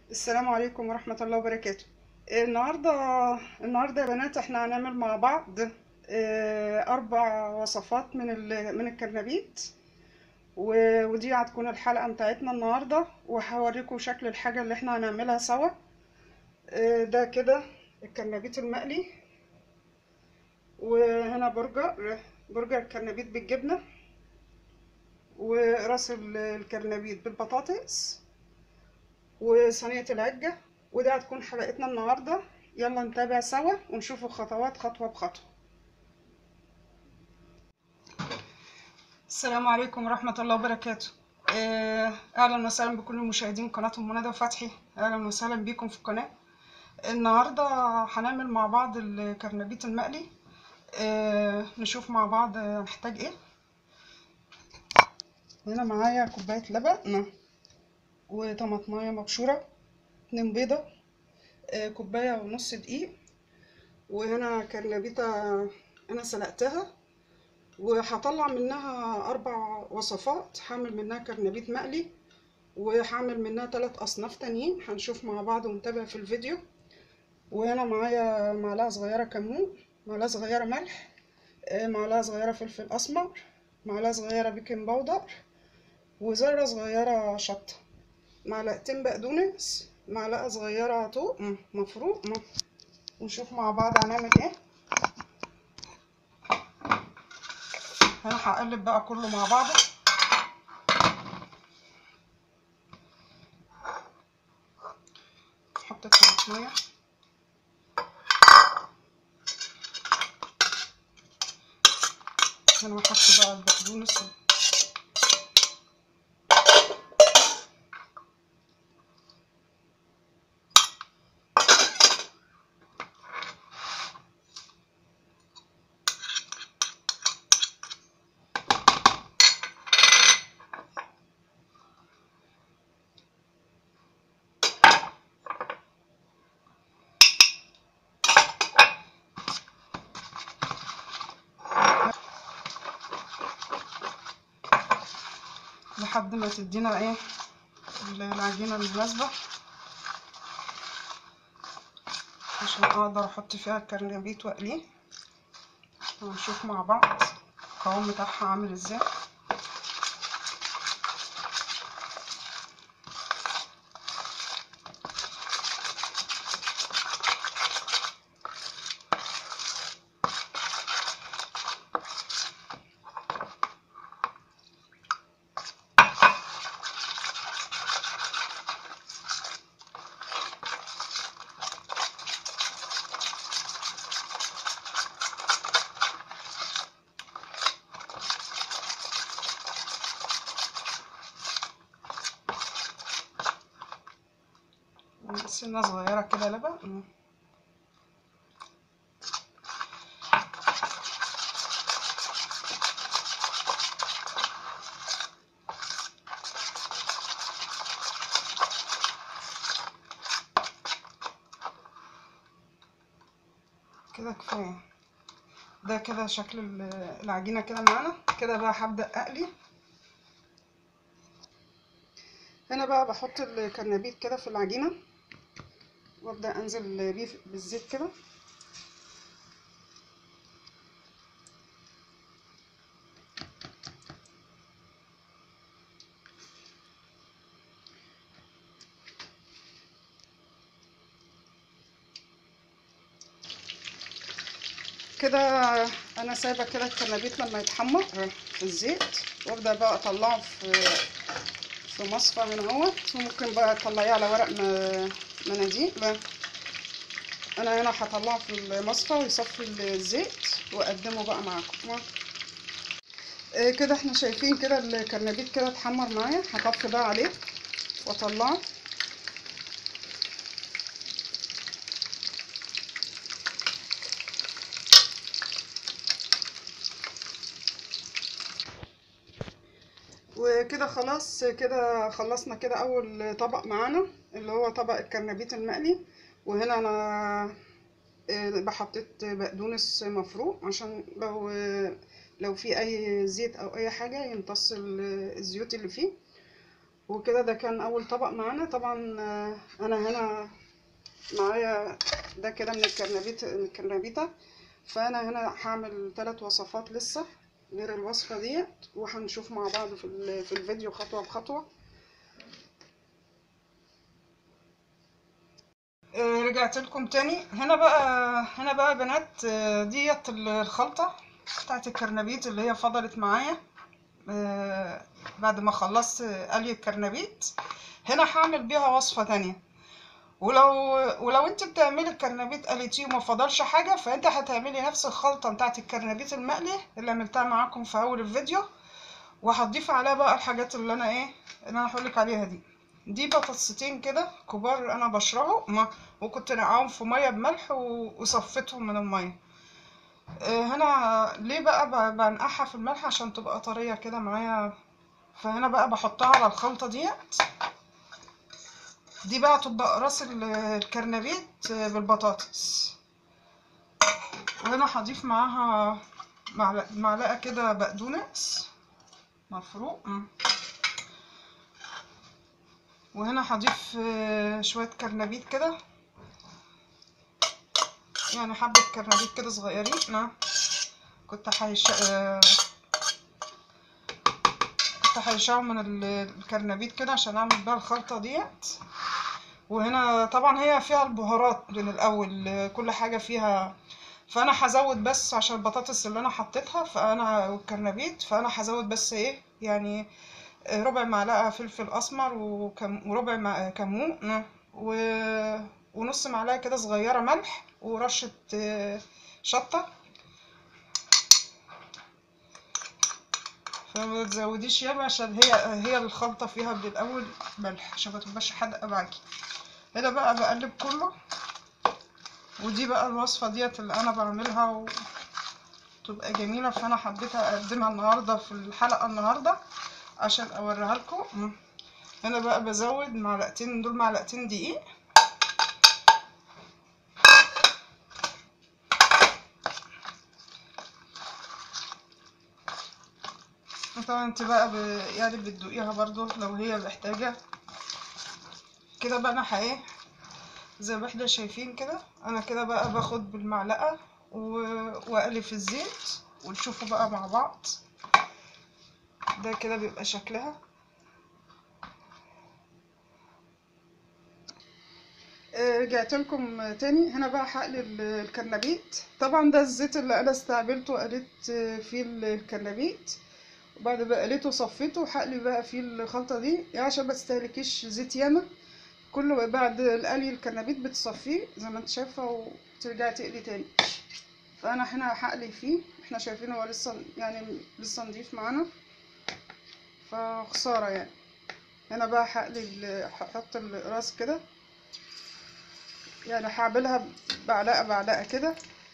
السلام عليكم ورحمة الله وبركاته النهاردة النهاردة يا بنات احنا هنعمل مع بعض آه، أربع وصفات من ال- من الكرنبيت و- ودي هتكون الحلقة بتاعتنا النهاردة وهوريكم شكل الحاجة اللي احنا هنعملها سوا آه، ده كده الكرنبيت المقلي وهنا برجر برجر كرنبيت بالجبنة وراس ال- الكرنبيت بالبطاطس وصينية العجة وده هتكون حلقتنا النهاردة يلا نتابع سوا ونشوف الخطوات خطوة بخطوة السلام عليكم ورحمة الله وبركاته آه، أهلا وسهلا بكل مشاهدين قناة أم ندى فتحي أهلا وسهلا بكم في القناة النهاردة هنعمل مع بعض الكرنبيت المقلي آه، نشوف مع بعض هنحتاج ايه هنا معايا كوباية لبن وطماطماية مبشورة اتنين بيضة آه، كوباية ونص دقيق وهنا كرنبيتة أنا سلقتها وهطلع منها أربع وصفات هعمل منها كرنبيت مقلي وهعمل منها تلات أصناف تانيين هنشوف مع بعض ونتابع في الفيديو وهنا معايا معلقة صغيرة كمون معلقة صغيرة ملح آه، معلقة صغيرة فلفل أسمر معلقة صغيرة بيكنج باودر وذرة صغيرة شطة معلقتين بقدونس معلقة صغيرة توم مفروم ونشوف مع بعض هنعمل ايه هنا هقلب بقى كله مع بعضه نحط الطماطمية هنا هحط بقى البقدونس لحد ما تدينا ايه العجينة المناسبة عشان اقدر احط فيها الكرنبيت واقليه ونشوف مع بعض القوام بتاعها عامل ازاي سنة صغيرة كده لبن كده كفاية ده كده شكل ال- العجينة كده معانا كده بقى هبدأ أقلي هنا بقى بحط الكرنبيت كده في العجينة وابدأ انزل بيه بالزيت كده كده انا سايبه كده الكرنبيت لما يتحمر في الزيت وابدا بقى اطلعه في في مصفى من اهوت وممكن بقى تطلعيه على ورق م- مناديل لا. انا هنا هطلعه في المصفى ويصفي الزيت واقدمه بقى معاكم آه، كده احنا شايفين كده الكرنبيت كده اتحمر معايا هطفي بقى عليه واطلعه وكده خلاص كده خلصنا كده اول طبق معانا اللي هو طبق الكرنبيت المقلي وهنا انا آه، بحطيت بقدونس مفروم عشان لو لو في اي زيت او اي حاجه يمتص ال- الزيوت اللي فيه وكده ده كان اول طبق معانا طبعا آه، انا هنا معايا ده كده من الكرنبيت من الكرنبيطة فانا هنا هعمل ثلاث وصفات لسه غير الوصفة ديت وهنشوف مع بعض في ال- في الفيديو خطوة بخطوة آه، رجعت لكم تاني هنا بقى هنا بقى يا بنات آه، ديت الخلطة بتاعت الكرنبيت اللي هي فضلت معايا آه، بعد ما خلصت قلي الكرنبيت هنا هعمل بيها وصفة تانية ولو ولو انت بتعملي الكرنبيت قليتيه وما فضلش حاجة فانت هتعملي نفس الخلطة بتاعت الكرنبيت المقلي اللي عملتها معاكم في اول الفيديو وهتضيف عليها بقى الحاجات اللي انا ايه اللي انا هقولك عليها دي دي بطاطستين كده كبار انا بشرهم وكنت نقعهم في ميه بملح و- وصفيتهم من الميه آه، هنا ليه بقى ب- بنقعها في الملح عشان تبقى طريه كده معايا فهنا بقى بحطها على الخلطه ديت دي بقى تبقى راس ال- الكرنبيت آه، بالبطاطس وهنا هضيف معاها معلقه, معلقة كده بقدونس مفروم مم. وهنا هضيف آه، شويه كرنبيت كده يعني حبة كرنبيت كده صغيرين نعم كنت حيش آه، كنت حيشاهم من ال- الكرنبيت كده عشان اعمل بيها الخلطة ديت وهنا طبعا هي فيها البهارات من الاول آه، كل حاجة فيها فانا هزود بس عشان البطاطس اللي انا حطيتها فانا والكرنبيت فانا هزود بس ايه يعني آه، ربع معلقة فلفل اسمر وكم وربع مع- كمون و... ونص معلقة كده صغيرة ملح ورشة آه، شطة فما تزوديش ياما عشان هي هي الخلطة فيها من الأول ملح عشان ما تبقاش حادقة معاكي هنا بقى بقلب كله ودي بقى الوصفة ديت اللي أنا بعملها وتبقى جميلة فأنا حبيت أقدمها النهاردة في الحلقة النهاردة عشان أوريها لكم هنا بقى بزود معلقتين دول معلقتين دقيق طبعا انت بقى ب... يعني بتدوقيها برضو لو هي محتاجة كده بقى انا ح- ايه زي ما احنا شايفين كده انا كده بقى باخد بالمعلقة و... واقلي في الزيت ونشوفه بقى مع بعض ده كده بيبقى شكلها آه، رجعت لكم تاني هنا بقى هقلي ال- الكرنبيت طبعا ده الزيت اللي انا استعملته قليت آه، فيه الكرنبيت وبعد بقى قليته وصفيته هقلي بقى فيه الخلطة دي يعني عشان ما تستهلكيش زيت ياما كل بعد القلي الكرنبيت بتصفيه زي ما انت شايفة وترجعي تقلي تاني فانا هنا هقلي فيه احنا شايفين هو لسه يعني لسه نضيف معانا فخسارة يعني هنا بقى هقلي ال- هحط الراس كده يعني هعملها بعلقة بعلقة كده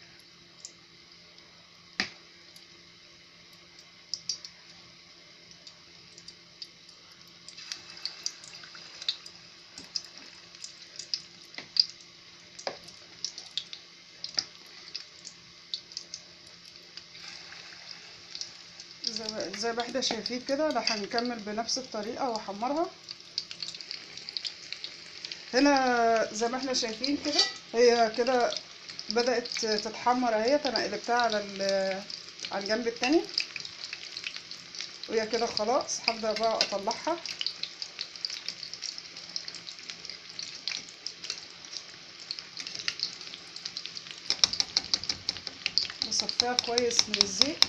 زي ما زي ما احنا شايفين كده لا هنكمل بنفس الطريقة واحمرها هنا زي ما احنا شايفين كده هي كده بدأت تتحمر اهي انا قلبتها على ال- على الجنب التاني وهي كده خلاص هبدأ بقى اطلعها بصفيها كويس من الزيت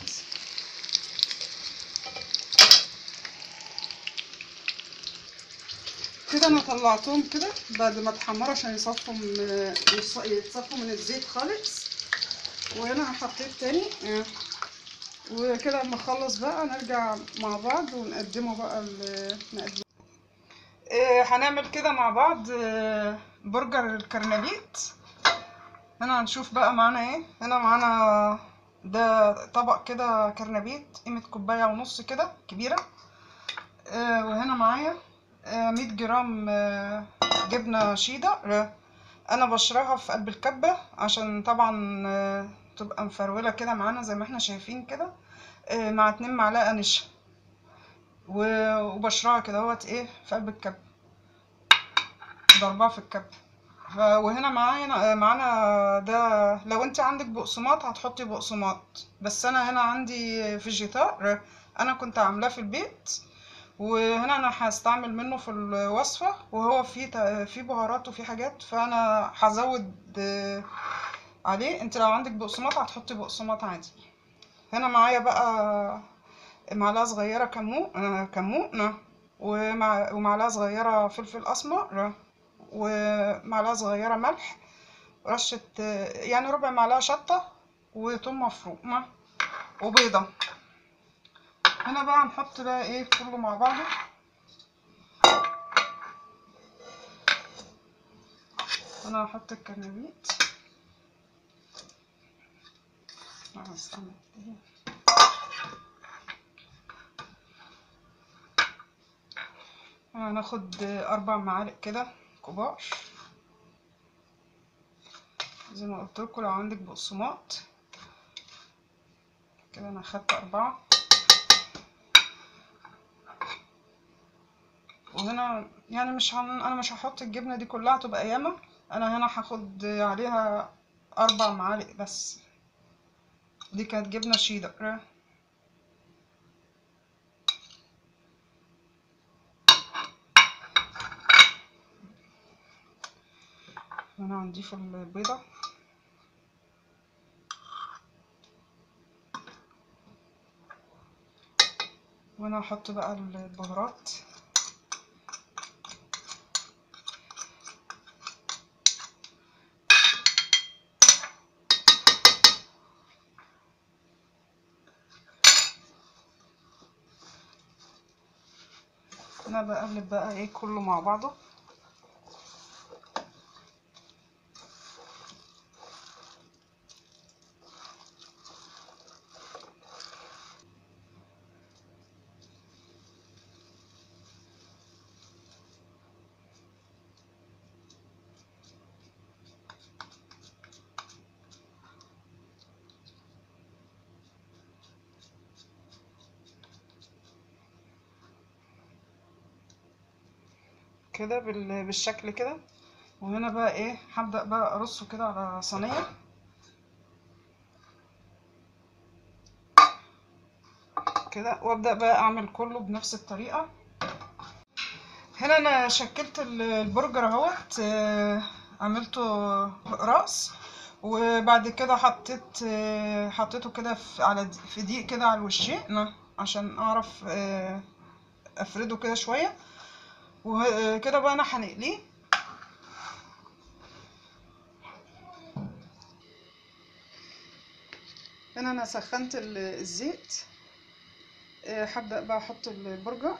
كده انا طلعتهم كده بعد ما اتحمروا عشان يصفوا من يص- يتصفوا من الزيت خالص وهنا حطيت تاني آه. وكده اما اخلص بقى نرجع مع بعض ونقدمه بقى ال- نقدمه إيه هنعمل كده مع بعض آه، برجر الكرنبيت هنا هنشوف بقى معانا ايه هنا معانا ده طبق كده كرنبيت قيمة كوباية ونص كده كبيرة آه، وهنا معايا آه، 100 جرام آه، جبنة شيدر آه، انا بشرها في قلب الكبة عشان طبعا آه، تبقى مفرولة كده معانا زي ما احنا شايفين كده آه، مع اتنين معلقة نشا و- وبشرها كده اهوت ايه في قلب الكب ضربها في الكب ف- وهنا معانا معانا ده لو انت عندك بقسماط هتحطي بقسماط بس انا هنا عندي فيجيتار انا كنت عاملاه في البيت وهنا انا هستعمل منه في الوصفة وهو فيه ت- فيه بهارات وفيه حاجات فانا هزود آه، عليه انت لو عندك بقسماط هتحطي بقسماط عادي هنا معايا بقى معلقة صغيرة كمون آه، كمون ومع ومعلقة صغيرة فلفل أسمر ومعلقة صغيرة ملح رشة آه، يعني ربع معلقة شطة وثوم مفروم وبيضة هنا بقى هنحط بقى ايه كله مع بعضه انا هحط الكرنبيت آه، استنى. هناخد اربع معالق كده كبار زي ما قلت لكم لو عندك بقسماط كده انا اخدت اربعة وهنا يعني مش هن... انا مش هحط الجبنة دي كلها تبقى ياما انا هنا هاخد عليها اربع معالق بس دي كانت جبنة شيدر هنا هنضيف البيضة وهنا هحط بقى البهارات انا بقلب بقى ايه كله مع بعضه كده بال- بالشكل كده وهنا بقى ايه هبدأ بقى ارصه كده على صينية كده وابدأ بقى اعمل كله بنفس الطريقة هنا انا شكلت ال- البرجر اهوت آه، عملته رأس وبعد كده حطيت آه، حطيته كده في على د- في دقيق كده على الوشين عشان اعرف آه، افرده كده شوية وكده بقى انا هنقليه هنا انا سخنت ال- الزيت آه، هبدأ بقى احط البرجر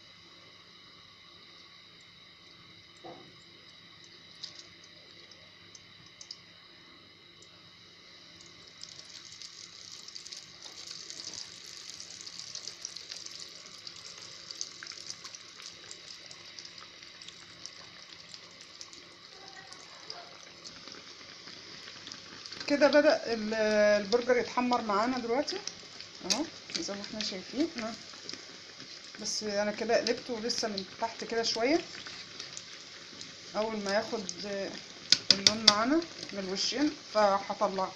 كده بدأ ال- البرجر يتحمر معانا دلوقتي اهو زي ما احنا شايفين أهو. بس انا كده قلبته لسه من تحت كده شوية اول ما ياخد آه، اللون معانا من الوشين فهطلعه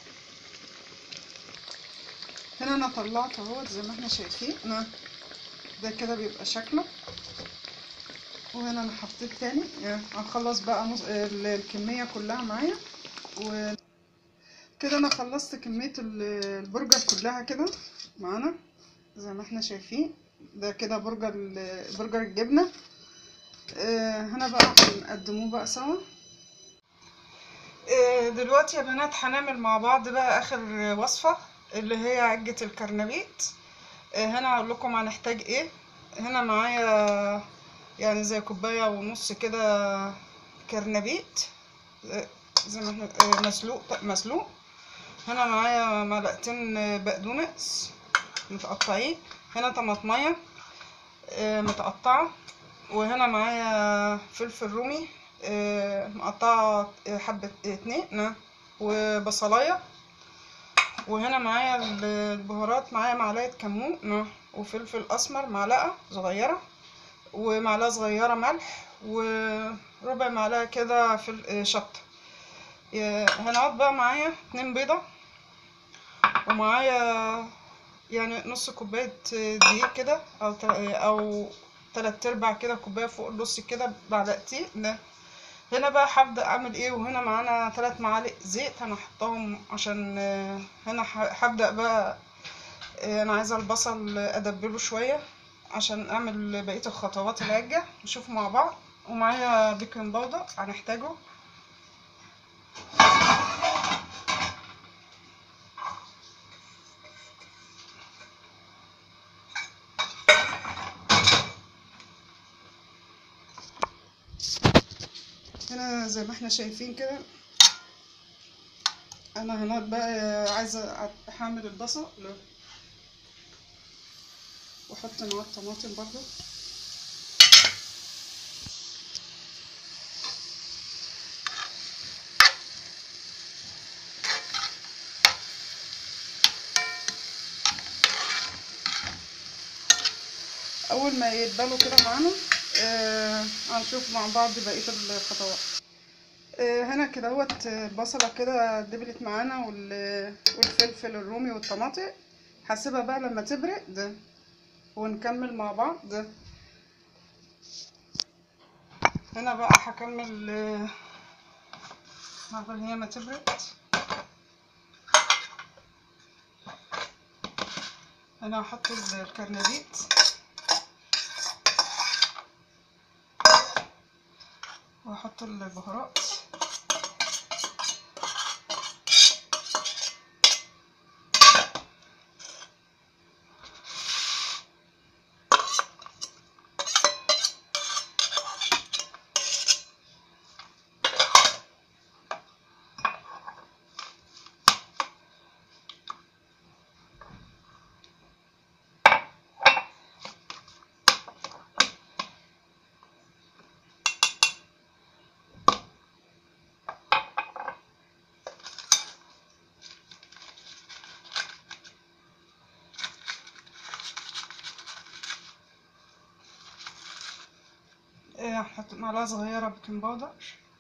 هنا انا طلعت اهوت زي ما احنا شايفين أهو. ده كده بيبقى شكله وهنا انا حطيت تاني آه، هنخلص بقى نص ال- الكمية كلها معايا و كده انا خلصت كمية ال- البرجر كلها كده معانا زي ما احنا شايفين ده كده برجر ال- برجر الجبنة آه، هنا بقى هنقدموه بقى سوا آه، دلوقتي يا بنات هنعمل مع بعض بقى اخر وصفة اللي هي عجة الكرنبيت آه، هنا هقول لكم هنحتاج ايه هنا معايا يعني زي كوباية ونص كده كرنبيت آه، زي ما احنا آه، مسلوق مسلوق هنا معايا معلقتين بقدونس متقطعين هنا طماطمية آه، متقطعة وهنا معايا فلفل رومي آه، مقطعة آه، حبة آه، اتنين آه، وبصلاية وهنا معايا ال- البهارات معايا معلقة كمون آه، وفلفل اسمر معلقه صغيره ومعلقه صغيره ملح وربع معلقه كده فل... شطه ي- هنقعد بقى معايا اتنين بيضه ومعايا يعني نص كوبايه دقيق كده او تل- او تلات ارباع كده كوبايه فوق النص كده معلقتين ده هنا بقى هبدأ اعمل ايه وهنا معانا ثلاث معالق زيت انا هحطهم عشان آه، هنا ه- هبدأ بقى آه، انا عايزه البصل ادبله شويه عشان اعمل بقيه الخطوات العجه نشوف مع بعض ومعايا بيكنج باودر هنحتاجه هنا زي ما احنا شايفين كده انا هنا بقى عايزه احمل البصل واحط معاه الطماطم برضو اول ما يتبلوا كده معانا آه هنشوف مع بعض بقيه الخطوات آه هنا كده اهوت البصله كده دبلت معانا وال- والفلفل الرومي والطماطم هسيبها بقى لما تبرد ونكمل مع بعض هنا بقى هكمل آه، عقبال هي ما تبرد هنا هحط الكرنبيت وهحط البهارات آه، هحط معلقه صغيره بيكنج باودر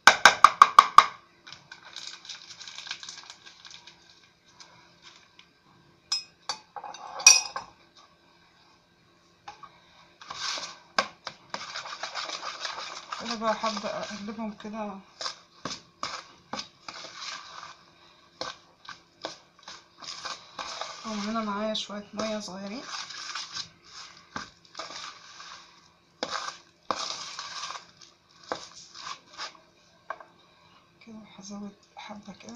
انا بقى هبدأ اقلبهم كده وهنا معايا شوية مية صغيرين كده هزود حبة كده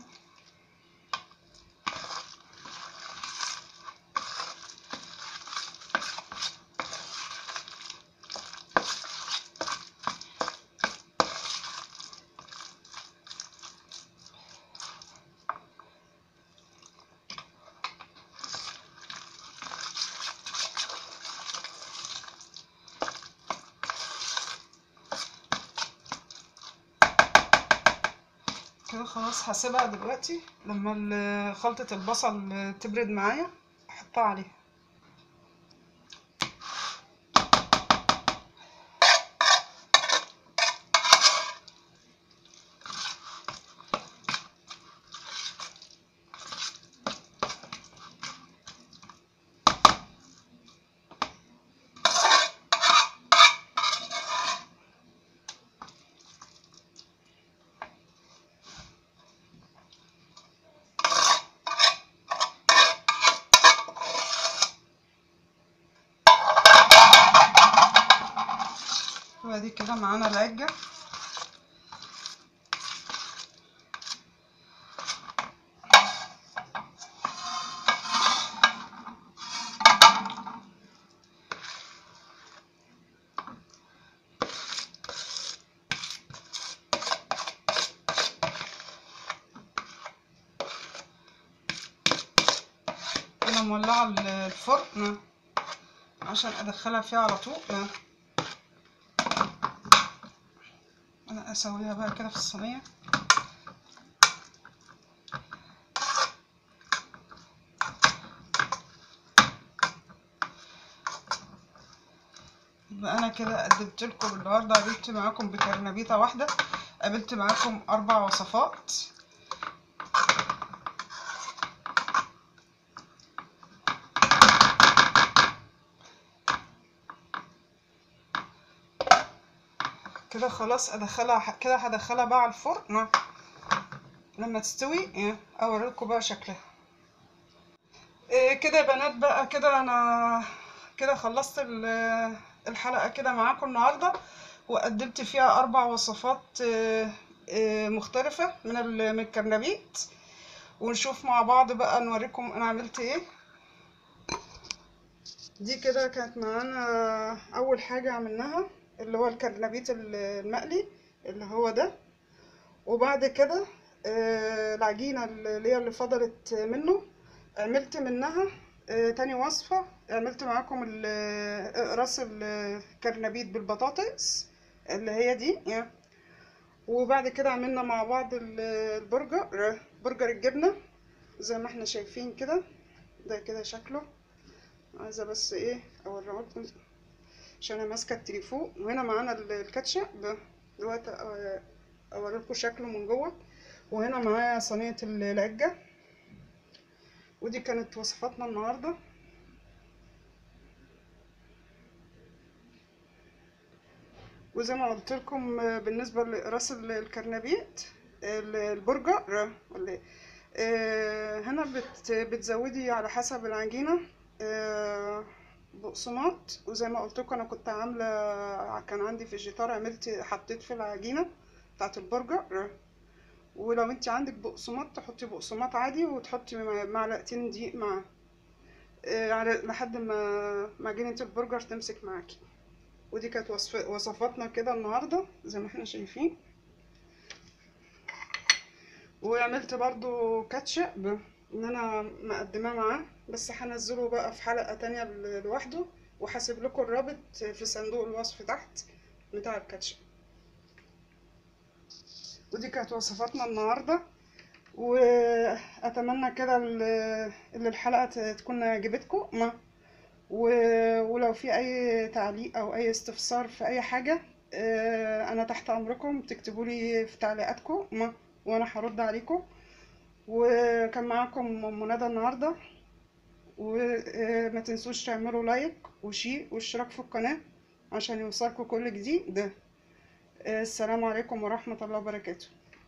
كده خلاص هسيبها دلوقتي لما ال- خلطة البصل تبرد معايا احطها عليها وادي كده معانا العجة انا مولعة الفرن عشان ادخلها فيها على طول انا اسويها بقى كده في الصينيه كده قدمت لكم النهارده قابلت معاكم بكرنبيطه واحده قابلت معاكم اربع وصفات كده خلاص ادخلها كده هدخلها بقى على الفرن لما تستوي إيه، اوريكم بقى شكلها إيه كده يا بنات بقى كده انا كده خلصت ال- الحلقة كده معاكم النهاردة وقدمت فيها اربع وصفات إيه، إيه، مختلفة من ال- من الكرنبيت ونشوف مع بعض بقى نوريكم انا عملت ايه دي كده كانت معانا اول حاجة عملناها اللي هو الكرنبيت ال- المقلي اللي هو ده وبعد كده آه، العجينة اللي هي اللي فضلت منه عملت منها آه، تاني وصفة عملت معاكم ال- اقراص الكرنبيت بالبطاطس اللي هي دي وبعد كده عملنا مع بعض ال- البرجر برجر الجبنة زي ما احنا شايفين كده ده كده شكله عايزة بس ايه اوريهولكم عشان انا ماسكة التليفون وهنا معانا ال- الكاتشب دلوقتي أ- اوريلكم شكله من جوه وهنا معايا صينية ال- العجة ودي كانت وصفاتنا النهاردة وزي ما قلت لكم بالنسبة لراس ال- الكرنبيت ال- البرجر ولا إيه؟ آه، هنا بت بتزودي على حسب العجينة آه، بقسماط وزي ما قلت لكم انا كنت عاملة كان عندي فيجيتار عملت حطيت في العجينة بتاعت البرجر ولو انت عندك بقسماط تحطي بقسماط عادي وتحطي مع- معلقتين دقيق معاه آه، على لحد ما ما عجينة البرجر تمسك معاكي ودي كانت وصف وصفاتنا كده النهاردة زي ما احنا شايفين وعملت برضو كاتشب ان انا مقدماه معاه بس هنزله بقى في حلقة تانية ل- لوحده وهسيب لكم الرابط في صندوق الوصف تحت بتاع الكاتشب ودي كانت وصفاتنا النهاردة واتمنى كده ال- ان الحلقة ت- تكون عجبتكم ما و- ولو في اي تعليق او اي استفسار في اي حاجة آه، انا تحت امركم تكتبوا لي في تعليقاتكم ما وانا هرد عليكم وكان معاكم ام ندى النهارده وما تنسوش تعملوا لايك وشير واشتراك في القناة عشان يوصلكوا كل جديد آه، السلام عليكم ورحمة الله وبركاته